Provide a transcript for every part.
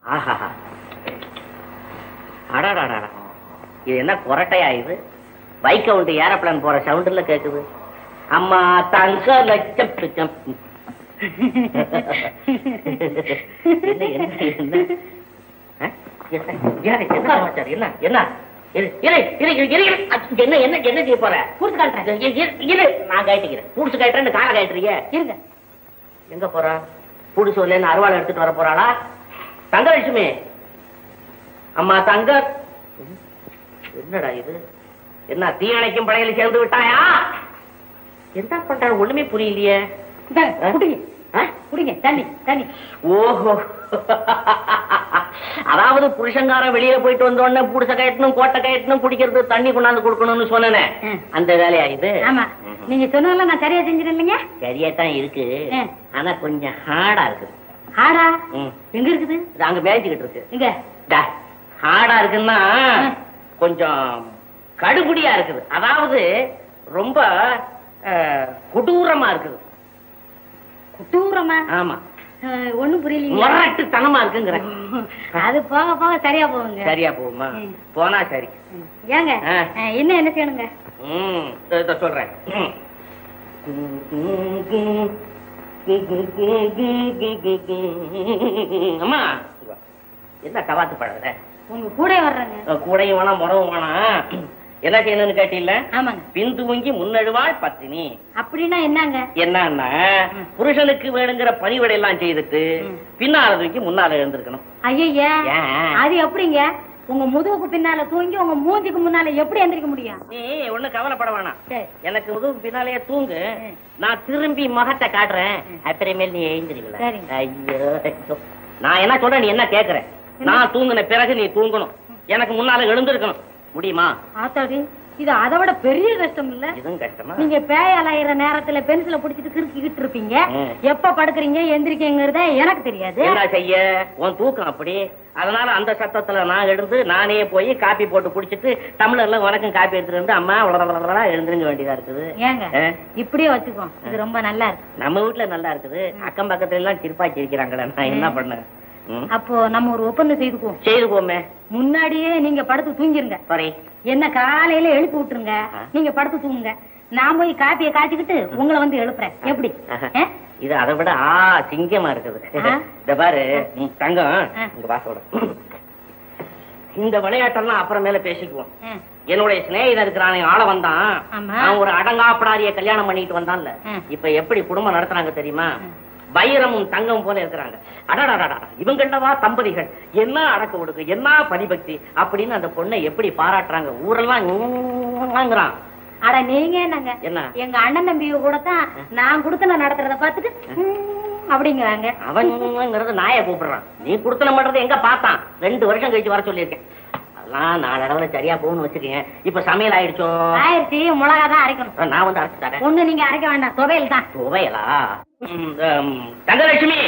ஆஹா அடாடாடா இது என்ன கொரட்டையா இது பைக் உண்டு ஏரோப்ளான் போற சவுண்டுல கேக்குது அம்மா தங்க லட்சம் லட்சம். என்ன என்ன என்ன ஆ? என்ன யாரு? என்ன சமாச்சாரம்? என்ன என்ன இரு, இரு, இரு, இரு, இரு, இரு. அச்ச, என்ன என்ன என்ன செய்ய போற கூட்டு காட்டுறேன் இரு, இரு, இரு. நான் கழட்டிக்கிறேன் புடிச்சு கட்டுறேன்னு காலை கழட்டுறீங்க இருங்க எங்க போறா புடிச்சு வரலன்னு அருவாள் எடுத்துட்டு வர போறாளா தங்கலட்சுமி அம்மா தங்க என்னடா இது என்ன தீயணைக்கும் படையில சேர்ந்து விட்டாயா என்ன பண்ற ஒண்ணுமே புரியலையே இந்தாங்க, குடிங்க ஆ? குடிங்க தண்ணி தண்ணி ஓஹோ அதாவது புருஷங்காரன் வெளியில போயிட்டு வந்த உடனே புடிச்ச கயட்டணும் கோட்டை கயட்டணும் குடிக்கிறது தண்ணி கொண்டாந்து கொடுக்கணும்னு சொன்னனே ம். அந்த வேலையா இது ஆமா நீங்க சொன்னதெல்லாம் நான் சரியா செஞ்சிருந்தேன் இல்லைங்க சரியா தான் இருக்கு ஆ. ஆனா கொஞ்சம் ஹார்டா இருக்கு ஆடா ம். எங்க இருக்குது இது அங்க மேய்ச்சிக்கிட்டு இருக்கு இங்க டா, ஹார்டா இருக்குன்னா ம். கொஞ்சம் கடுபுடியா இருக்குது அதாவது ரொம்ப அஹ், கொடூரமா இருக்குது குட்டூரமா ஆமா ஒண்ணும் புரியலீங்க முரட்டுத்தனமா இருக்குங்கிற அது போக போக சரியா போகுங்க சரியா போகுமா ம். போனா சரி ம். ஏங்க ஆ. ஆ, இன்னும் என்ன செய்யணுங்க ம், இதோ இதோ சொல்றேன் ம். அம்மா இங்க வா. என்ன கவாத்து பழகுற உங்க கூட வர்றேங்க கூடையும் வேணாம் முறவும் வேணாம் என்ன செய்யணும்னு கேட்டீங்கள ஆமாங்க பிந்துவங்கி முன்னழுவாள் பத்தினி அப்படின்னா என்னங்க என்னன்னா ம். புருஷனுக்கு வேணுங்கிற பணிவிடை எல்லாம் செய்துட்டு ம். பின்னால தூக்கி முன்னால எழுந்திருக்கணும் ஐயா ஏன்? அது எப்படிங்க உங்க முதுகுக்கு பின்னால தூங்கி உங்க மூஞ்சிக்கு முன்னால எப்படி எந்திரிக்க முடியும் நீ ஒண்ணு கவலைப்பட வேணாம் சரி எனக்கு முதுகு பின்னாலேயே தூங்கு ம். நான் திரும்பி முகத்தை காட்டுறேன் ம். அப்புறமேல் நீ எழுந்திருக்கல சரிங்க. ஐயோ ஐயோ. நான் என்ன சொல்றேன் நீ என்ன கேக்குற நான் தூங்குன பிறகு நீ தூங்கணும் எனக்கு முன்னால எழுந்திருக்கணும் முடியுமா ஆத்தாடி இது அதை விட பெரிய கஷ்டம் இல்ல இதுவும் கஷ்டமா நீங்க பேய் அலையிற நேரத்துல பென்சில புடிச்சிட்டு கிறுக்கிக்கிட்டு இருப்பீங்க ம். எப்ப படுக்குறீங்க எந்திரிக்கங்கிறத எனக்கு தெரியாது என்ன செய்ய உன் தூக்கம் அப்படி அதனால அந்த சத்தத்துல நான் எழுந்து நானே போய் காப்பி போட்டு குடிச்சிட்டு டம்ளர்ல உனக்கும் காப்பி எடுத்துட்டு வந்து அம்மா உலகளா எழுந்திருங்க வேண்டியதா இருக்குது ஏங்க ஆ? இப்படியே வச்சுக்கோ இது ரொம்ப நல்லா இருக்கு நம்ம வீட்டுல நல்லா இருக்குது அக்கம் பக்கத்துல எல்லாம் சிரிப்பா சிரிக்கிறாங்களே நான் என்ன பண்ணேன் ம்? அப்போ நம்ம ஒரு ஒப்பந்தம் செய்துக்குவோம் செய்து போமே முன்னாடியே நீங்க படுத்து தூங்கிருங்க சாரி என்ன காலையில எழுப்பி விட்டுருங்க ஆ. நீங்க படுத்து தூங்குங்க நான் போய் காப்பியை காய்ச்சிக்கிட்டு உங்களை வந்து எழுப்புறேன் எப்படி ஆஹா. ஆ? இது அதை விட ஆ சிங்கமா இருக்குது ஆ. இந்த பாரு ம், தங்கம் ஆ. இங்க வாசோட இந்த விளையாட்டெல்லாம் அப்புறமேல பேசிக்குவோம் ஆ. என்னுடைய சிநேகிதன் இருக்கிறானே ஆள வந்தான் ஆமா. அவன் ஒரு அடங்காப்படாரிய கல்யாணம் பண்ணிட்டு வந்தான்ல ஆ. இப்ப எப்படி குடும்பம் நடத்துறாங்க தெரியுமா ஆ. வைரமும் தங்கம் போல இருக்கிறாங்க அடடடடா இவங்கண்டவா தம்பதிகள் என்ன அடக்க ஒடுக்கு என்ன பரிபக்தி அப்படின்னு அந்த பொண்ணை எப்படி பாராட்டுறாங்க ஊரெல்லாம் வாங்குறான் அட நீங்க என்னங்க என்ன எங்க அண்ணன் தம்பி கூட தான் நான் கொடுத்தன நடத்துறத பார்த்துட்டு ம், அப்படிங்கிறாங்க அவன்ங்கிறது நாயை கூப்பிடுறான் நீ குடுத்தன பண்றது எங்க பார்த்தான் ரெண்டு வருஷம் கழிச்சு வர சொல்லியிருக்கேன் அதெல்லாம் நாளடவுல சரியா போகணும்னு வச்சுக்கேன் இப்ப சமையல் ஆயிடுச்சோ ஆயிரத்தி மிளகா தான் அரைக்கணும் நான் வந்து அரைச்சு தரேன் ஒண்ணு நீங்க அரைக்க வேண்டாம் துவையல் தான் துவையலா ம், ம், தங்கலட்சுமி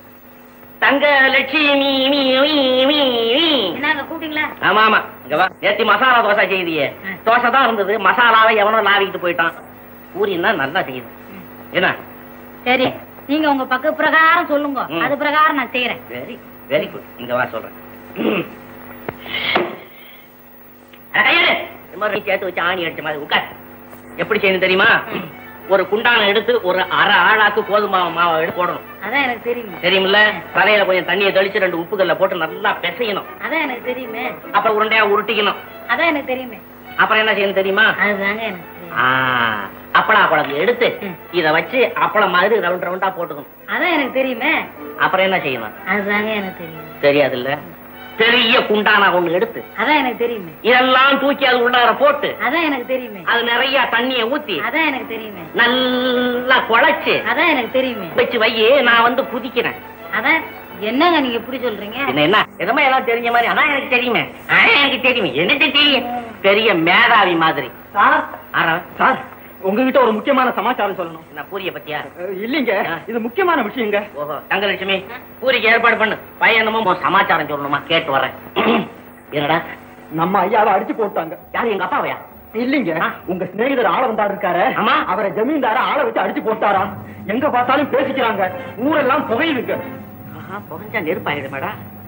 தங்கலட்சுமி மீ, மீ, மீ, மீ. என்னங்க கூப்பிட்டீங்களா ஆமா ஆமா இங்க வா நேத்தி மசாலா தோசை செய்தியே ம். தோசை தான் இருந்தது மசாலாவை எவனோ லாவிக்கிட்டு போயிட்டான் பூரின்னா நல்லா செய்யுது என்ன சரி நீங்க உங்க பக்க பிரகாரம் சொல்லுங்க ம். அது பிரகாரம் நான் செய்யறேன் வெரி வெரி குட் இங்க வா சொல்றேன் அட, கையெடு. இந்த மாதிரி நீ சேர்த்து வச்சு ஆணி அடிச்ச மாதிரி உட்கார் எப்படி செய்யணும் தெரியுமா ம். ஒரு குண்டான எடுத்து ஒரு அரை ஆளாக்கு கோதுமை மாவை எடுத்து போடணும் அதான் எனக்கு தெரியுமே தெரியுமில்ல தலையில கொஞ்சம் தண்ணியை தெளிச்சு ரெண்டு உப்புக்கல்ல போட்டு நல்லா பிசையணும் அதான் எனக்கு தெரியுமே அப்புறம் உருண்டையா உருட்டிக்கணும் அதான் எனக்கு தெரியுமே அப்புறம் என்ன செய்யணும் தெரியுமா அதுதாங்க எனக்கு தெரியும் ஆ, அப்பளா குழம்பு எடுத்து ம். இத வச்சு அப்பளம் மாதிரி ரவுண்ட் ரவுண்டா போட்டுக்கணும் அதான் எனக்கு தெரியுமே அப்புறம் என்ன செய்யணும் அதுதாங்க எனக்கு தெரியும் தெரியாதுல்ல பெரிய குண்டானா ஒண்ணு எடுத்து அதான் எனக்கு தெரியுமே இதெல்லாம் தூக்கி அது உள்ளார போட்டு அதான் எனக்கு தெரியுமே அது நிறைய தண்ணிய ஊத்தி அதான் எனக்கு தெரியுமே நல்லா குழைச்சு அதான் எனக்கு தெரியுமே வச்சு வை நான் வந்து குதிக்கிறேன் அதான் என்னங்க நீங்க இப்படி சொல்றீங்க என்ன என்ன எதமா எல்லாம் தெரிஞ்ச மாதிரி அதான் எனக்கு தெரியுமே அதான் எனக்கு தெரியுமே எனக்கு தெரியும் பெரிய மேதாவி மாதிரி சார் ஆறா சார் உங்ககிட்ட ஒரு முக்கியமான சமாச்சாரம் சொல்லணும் நான் பூரிய பத்தியா அஹ், இல்லைங்க ஆ. இது முக்கியமான விஷயங்க ஓஹோ தங்கலட்சுமி பூரிக்கு ஏற்பாடு பண்ணு பையனமோ உன் சமாச்சாரம் சொல்லணுமா கேட்டு வரேன் என்னடா நம்ம ஐயாவை அடிச்சு போட்டாங்க யாரு எங்க அப்பாவையா இல்லைங்க ஆ. உங்க சிநேகிதர் ஆள வந்தாரு இருக்காரு ஆமா. அவரை ஜமீன்தார ஆளை வச்சு அடிச்சு போட்டாரா எங்க பார்த்தாலும் பேசிக்கிறாங்க ஊரெல்லாம் புகையுதுங்க ஆஹா புகஞ்சா நெருப்பாயிடுமாடா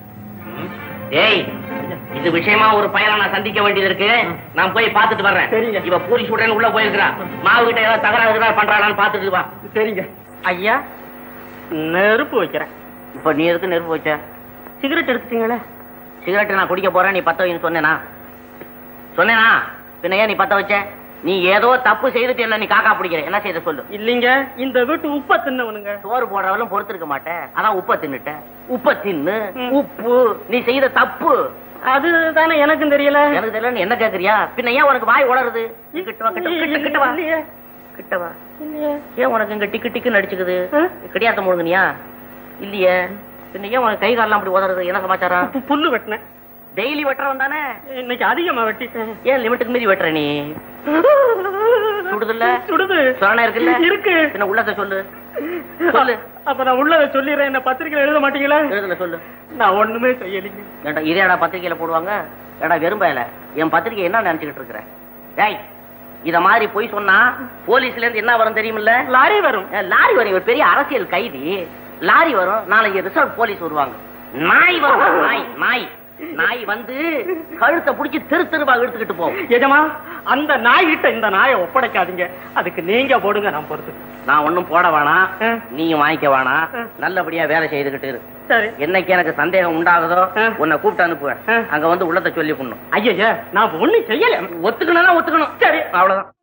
ஏய் இது விஷயமா ஒரு பயலை நான் சந்திக்க வேண்டியது இருக்கு நான் போய் பார்த்துட்டு வர்றேன் சரிங்க. இவ பூரி சுடுறேன்னு உள்ள போயிருக்கிறான் மாவு கிட்ட ஏதாவது தகராறு தகராறு பண்றாளான்னு பார்த்துட்டு வா சரிங்க ஐயா நெருப்பு வைக்கிறேன் இப்ப நீ எதுக்கு நெருப்பு வச்ச சிகரெட் எடுத்துட்டீங்களே சிகரெட் நான் குடிக்க போறேன் நீ பத்த வைன்னு சொன்னேனா சொன்னேனா பின்ன ஏன் நீ பத்த வச்ச நீ ஏதோ தப்பு செய்துட்டு இல்ல நீ காக்கா பிடிக்கிற என்ன செய்த சொல்லு இல்லீங்க இந்த வீட்டு உப்ப தின்னவனுங்க சோறு போடுறவளும் பொறுத்திருக்க மாட்டேன் அதான் உப்ப தின்னுட்ட உப்ப தின்னு ம். உப்பு நீ செய்த தப்பு அது தானே எனக்கும் தெரியல எனக்கு தெரியல நீ என்ன கேக்குறியா பின்ன ஏன் உனக்கு வாய் உளருது நீ கிட்ட வா கிட்ட வா, கிட்ட கிட்ட வா இல்லையே. கிட்ட வா இல்லையே. ஏன் உனக்கு இங்க டிக்கு டிக்கு நடிச்சுக்குது ஆ? கிடையாத்த முழுங்குனியா இல்லையே பின்ன ஏன் உனக்கு கை காலெல்லாம் அப்படி உதறது என்ன சமாச்சாரம் பு- புல்லு வெட்டினேன் டெய்லி வெட்டுறவன் தானே இன்னைக்கு அதிகமா வெட்டிட்டேன் ஏன் லிமிட்டுக்கு மீறி வெட்டுற நீ சுடுதுல்ல சுடுது சொரணை இருக்குல்ல இருக்கு பின்ன உள்ளத சொல்லு சொல்லு. அப்ப நான் உள்ளத சொல்லிடுறேன் என்ன பத்திரிக்கையில எழுத மாட்டீங்களா எழுதுல சொல்லு நான் ஒண்ணுமே செய்யலைங்க ஏண்டா இதேடா பத்திரிக்கையில போடுவாங்க ஏடா வெறும்பயல என் பத்திரிக்கை என்ன நினைச்சுக்கிட்டு இருக்கிற டேய் இத மாதிரி போய் சொன்னா போலீஸ்ல இருந்து என்ன வரும் தெரியுமில்ல லாரி வரும் அஹ் லாரி வரும் இவர் பெரிய அரசியல் கைதி லாரி வரும் நாளைக்கு ரிசர்வ் போலீஸ் வருவாங்க நாய் வரும் நாய் நாய் நாய் வந்து கழுத்தை புடிச்சு தெரு தெருவா இழுத்துக்கிட்டு போகும் எஜமா அந்த நாய்கிட்ட இந்த நாயை ஒப்படைக்காதீங்க அதுக்கு நீங்க போடுங்க நான் பொறுத்து நான் ஒண்ணும் போட வேணாம் ஆ. நீயும் வாங்கிக்க வேணாம் ஆ. நல்லபடியா வேலை செய்துகிட்டு இரு சரி என்னைக்கு எனக்கு சந்தேகம் உண்டாகுதோ ஆ. உன்னை கூப்பிட்டு அனுப்புவேன் ஆ. அங்க வந்து உள்ளத்தை சொல்லி பண்ணும் ஐயா நான் ஒண்ணும் செய்யல ஒத்துக்கணும் ஒத்துக்கணும் சரி அவ்வளவுதான்